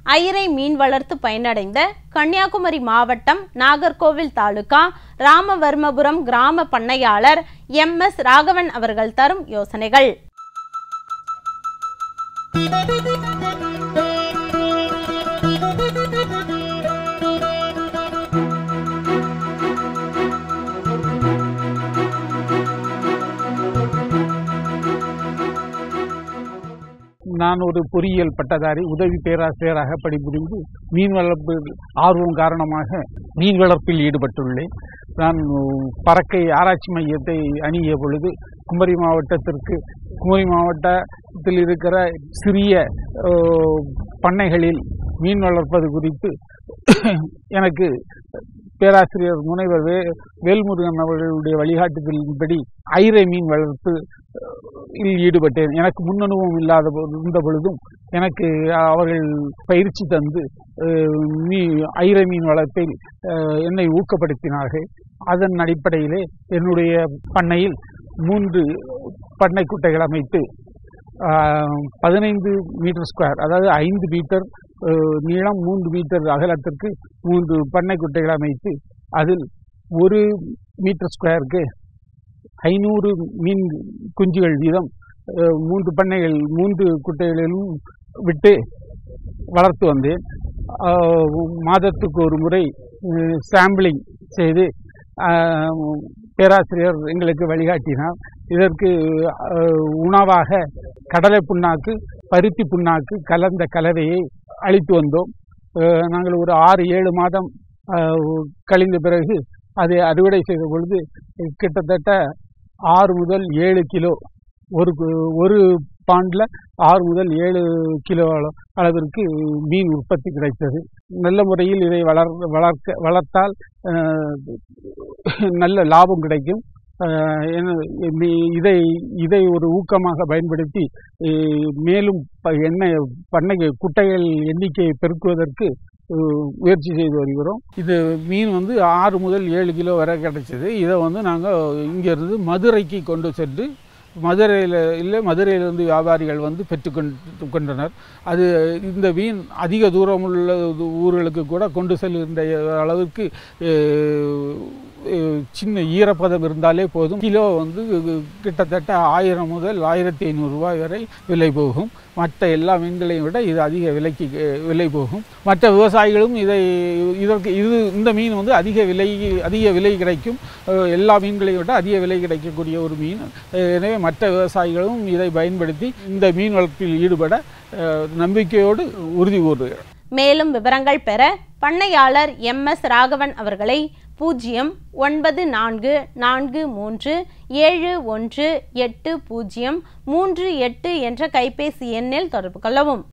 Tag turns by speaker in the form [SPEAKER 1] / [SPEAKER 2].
[SPEAKER 1] ஐரை மீன் வளர்த்து பயனடைந்த கன்னியாகுமரி மாவட்டம் நாகர்கோவில் தாலுகா ராமவர்மபுரம் கிராம பண்ணையாளர் எம் எஸ் ராகவன் அவர்கள் தரும் யோசனைகள்
[SPEAKER 2] நான் ஒரு பொறியியல் பட்டதாரி உதவி பேராசிரியராக பணிபுரிந்து மீன் வளர்ப்பு ஆர்வம் காரணமாக மீன் வளர்ப்பில் ஈடுபட்டுள்ளேன் நான் பறக்கை ஆராய்ச்சி மையத்தை அணுகிய பொழுது குமரி மாவட்டத்திற்கு குமரி மாவட்டத்தில் இருக்கிற சிறிய அஹ், பண்ணைகளில் மீன் வளர்ப்பது குறித்து எனக்கு பேராசிரியர் முனைவர் வே வேல்முருகன் அவர்களுடைய வழிகாட்டுதலின்படி ஐரை மீன் வளர்ப்பு அஹ், இல் ஈடுபட்டேன் எனக்கு முன் அனுபவம் இல்லாத பொ- இருந்த பொழுதும் எனக்கு அவர்கள் பயிற்சி தந்து அஹ், மீ ஐரை மீன் வளர்ப்பில் அஹ், என்னை ஊக்கப்படுத்தினார்கள் அதன் அடிப்படையிலே என்னுடைய பண்ணையில் மூன்று பண்ணை குட்டைகள் அமைத்து ஆஹ், பதினைந்து மீட்டர் ஸ்கொயர் அதாவது ஐந்து மீட்டர் அஹ், நீளம் மூன்று மீட்டர் அகலத்திற்கு மூன்று பண்ணை குட்டைகள் அமைத்து அதில் ஒரு மீட்டர் ஸ்கொயருக்கு ஐநூறு மீன் குஞ்சுகள் வீதம் அஹ், மூன்று பண்ணைகள் மூன்று குட்டைகளிலும் விட்டு வளர்த்து வந்தேன் ஆஹ், மாதத்துக்கு ஒரு முறை சாம்பிளிங் செய்து ஆஹ், பேராசிரியர் எங்களுக்கு வழிகாட்டினார் இதற்கு ஆஹ், உணவாக கடலை புண்ணாக்கு பருத்தி புண்ணாக்கு கலந்த கலவையை அளித்து வந்தோம் ஆஹ், நாங்கள் ஒரு ஆறு ஏழு மாதம் ஆஹ், கழிந்த பிறகு அதை அறுவடை செய்த பொழுது கிட்டத்தட்ட ஆறு முதல் ஏழு கிலோ ஒரு கு- ஒரு பாண்டில் ஆறு முதல் ஏழு கிலோ அள- அளவிற்கு மீன் உற்பத்தி கிடைத்தது நல்ல முறையில் இதை வளர் வளர்க்க வளர்த்தால் அஹ், நல்ல லாபம் கிடைக்கும் அஹ், என்ன- இ- இதை இதை ஒரு ஊக்கமாக பயன்படுத்தி அஹ், மேலும் ப- எண்ணெய் பண்ணை குட்டைகள் எண்ணிக்கையை பெருக்குவதற்கு அஹ், முயற்சி செய்து வருகிறோம் இது மீன் வந்து ஆறு முதல் ஏழு கிலோ வரை கிடைச்சது இதை வந்து நாங்கள் இங்கேருந்து மதுரைக்கு கொண்டு சென்று மதுரையில் இல்லை மதுரையிலிருந்து வியாபாரிகள் வந்து பெற்றுக்கொண்டு கொண்டனர் அது இந்த மீன் அதிக தூரம் உள்ள ஊர்களுக்கு கூட கொண்டு செல்கின்ற அளவுக்கு அஹ், அஹ், சின்ன ஈரப்பதம் இருந்தாலே போதும் கிலோ வந்து கிட்டத்தட்ட ஆயிரம் முதல் ஆயிரத்தி ஐநூறு ரூபாய் வரை விலை போகும் மற்ற எல்லா மீன்களையும் விட இது அதிக விலைக்கு அஹ், விலை போகும் மற்ற விவசாயிகளும் இதை இதற்கு இது இந்த மீன் வந்து அதிக விலை அதிக விலை கிடைக்கும் அஹ், எல்லா மீன்களையும் விட அதிக விலை கிடைக்கக்கூடிய ஒரு மீன் அஹ், எனவே மற்ற விவசாயிகளும் இதை பயன்படுத்தி இந்த மீன் வளர்ப்பில் ஈடுபட அஹ், நம்பிக்கையோடு உறுதி கூறுகிறேன்
[SPEAKER 1] மேலும் விவரங்கள் பெற பண்ணையாளர் எம் எஸ் ராகவன் அவர்களை பூஜ்ஜியம் ஒன்பது நான்கு நான்கு மூன்று ஏழு ஒன்று எட்டு பூஜ்ஜியம் மூன்று எட்டு என்ற கைபேசி எண்ணில் தொடர்பு கொள்ளவும்